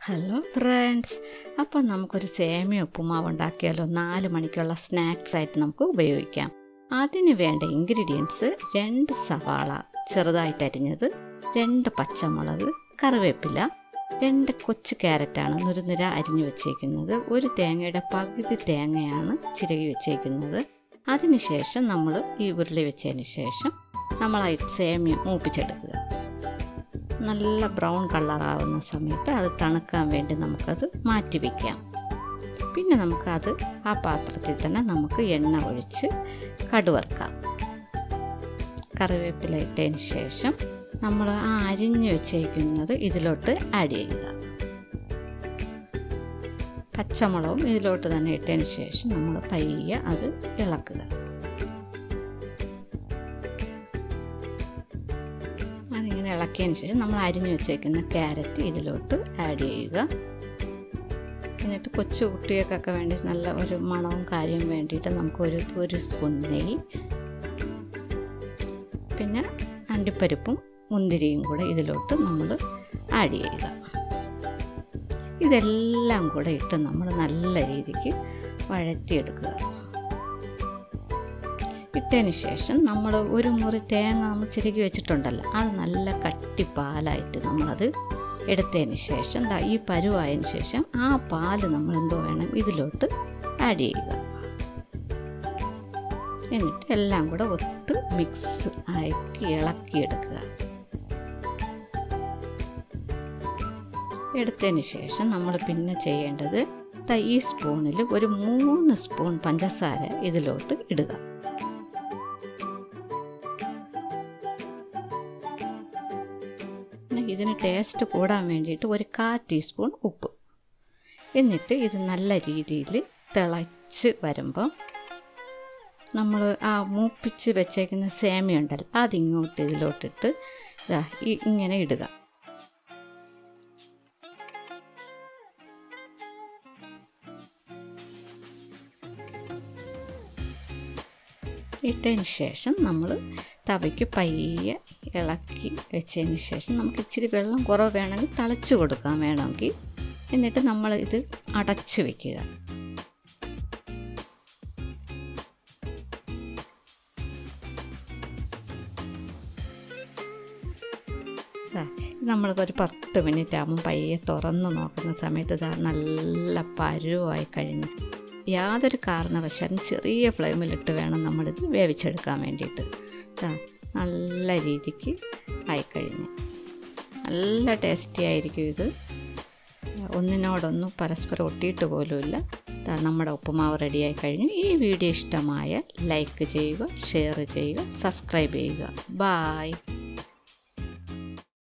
hello friends അപ്പം നമുക്കൊരു സേമിയ ഉപ്പുമാവ് ഉണ്ടാക്കിയാലോ നാല് മണിക്കുള്ള സ്നാക്സ് ആയിട്ട് നമുക്ക് ഉപയോഗിക്കാം അതിന് വേണ്ട ഇൻഗ്രീഡിയൻസ് രണ്ട് സവാള ചെറുതായിട്ട് അരിഞ്ഞത് രണ്ട് പച്ചമുളക് കറിവേപ്പില രണ്ട് കൊച്ചു ക്യാരറ്റാണ് നുരുനുര അരിഞ്ഞു വെച്ചേക്കുന്നത് ഒരു തേങ്ങയുടെ പകുതി തേങ്ങയാണ് ചിരകി വെച്ചേക്കുന്നത് അതിനുശേഷം നമ്മൾ ഈ ഉരുളി വെച്ചതിന് ശേഷം നമ്മൾ ആ സേമിയ മൂപ്പിച്ചെടുക്കുക നല്ല ബ്രൗൺ കളറാവുന്ന സമയത്ത് അത് തണുക്കാൻ വേണ്ടി നമുക്കത് മാറ്റി വയ്ക്കാം പിന്നെ നമുക്കത് ആ പാത്രത്തിൽ തന്നെ നമുക്ക് എണ്ണ ഒഴിച്ച് കടുവറുക്കാം കറിവേപ്പില ഇട്ടതിന് ശേഷം നമ്മൾ ആ അരിഞ്ഞു വെച്ചേക്കുന്നത് ഇതിലോട്ട് ആഡ് ചെയ്യുക പച്ചമുളകും ഇതിലോട്ട് തന്നെ ഇട്ടതിന് ശേഷം നമ്മൾ പയ്യെ അത് ഇളക്കുക അതിങ്ങനെ ഇളക്കിയതിന് ശേഷം നമ്മൾ അരിഞ്ഞു വെച്ചേക്കുന്ന ക്യാരറ്റ് ഇതിലോട്ട് ആഡ് ചെയ്യുക എന്നിട്ട് കൊച്ചു കുട്ടികൾക്കൊക്കെ വേണ്ടി നല്ല ഒരു മണവും കാര്യവും വേണ്ടിയിട്ട് നമുക്ക് ഒരു ഒരു സ്പൂൺ നെയ്യ് പിന്നെ അണ്ടിപ്പരിപ്പും മുന്തിരിയും കൂടെ ഇതിലോട്ട് നമ്മൾ ആഡ് ചെയ്യുക ഇതെല്ലാം കൂടെ ഇട്ട് നമ്മൾ നല്ല രീതിക്ക് വഴറ്റിയെടുക്കുക ഇട്ടതിന് ശേഷം നമ്മൾ ഒരു മുറി തേങ്ങ നമ്മൾ ചിരകി വെച്ചിട്ടുണ്ടല്ലോ അത് നല്ല കട്ടി പാലായിട്ട് നമ്മളത് എടുത്തതിന് ശേഷം ദാ ഈ പരുവായതിന് ശേഷം ആ പാല് നമ്മൾ എന്തോ വേണം ഇതിലോട്ട് ആഡ് ചെയ്യുക എന്നിട്ട് എല്ലാം കൂടെ ഒത്ത് മിക്സ് ആക്കി ഇളക്കിയെടുക്കുക എടുത്തതിന് ശേഷം നമ്മൾ പിന്നെ ചെയ്യേണ്ടത് ഈ സ്പൂണിൽ ഒരു മൂന്ന് സ്പൂൺ പഞ്ചസാര ഇതിലോട്ട് ഇടുക ഇതിന് ടേസ്റ്റ് കൂടാൻ വേണ്ടിയിട്ട് ഒരു കാ ടീസ്പൂൺ ഉപ്പ് എന്നിട്ട് ഇത് നല്ല രീതിയിൽ തിളച്ച് വരുമ്പം നമ്മൾ ആ മൂപ്പിച്ച് വെച്ചേക്കുന്ന സേമിയ ഉണ്ടല്ലോ അതിങ്ങോട്ട് ഇതിലോട്ടിട്ട് ഇതാ ഇങ്ങനെ ഇടുക ഇട്ടതിന് ശേഷം നമ്മൾ തവയ്ക്ക് പയ്യെ ഇളക്കി വെച്ചതിന് ശേഷം നമുക്ക് ഇച്ചിരി വെള്ളം കുറവ് വേണമെങ്കിൽ തളിച്ചു കൊടുക്കാൻ വേണമെങ്കിൽ എന്നിട്ട് നമ്മൾ ഇത് അടച്ച് വെക്കുക നമ്മളിപ്പോൾ ഒരു പത്ത് മിനിറ്റ് ആകുമ്പോൾ പയ്യെ തുറന്ന് നോക്കുന്ന സമയത്ത് ഇതാ നല്ല പരുവായി കഴിഞ്ഞു യാതൊരു കാരണവശാലും ചെറിയ ഫ്ലെയിമിലിട്ട് വേണം നമ്മളിത് വേവിച്ചെടുക്കാൻ വേണ്ടിയിട്ട് നല്ല രീതിക്ക് ആയിക്കഴിഞ്ഞു നല്ല ടേസ്റ്റി ആയിരിക്കും ഇത് ഒന്നിനോടൊന്നും പരസ്പരം ഒട്ടിയിട്ട് പോലുമില്ല നമ്മുടെ ഉപ്പുമാവ് റെഡിയായി കഴിഞ്ഞു ഈ വീഡിയോ ഇഷ്ടമായ ലൈക്ക് ചെയ്യുക ഷെയർ ചെയ്യുക സബ്സ്ക്രൈബ് ചെയ്യുക ബായ്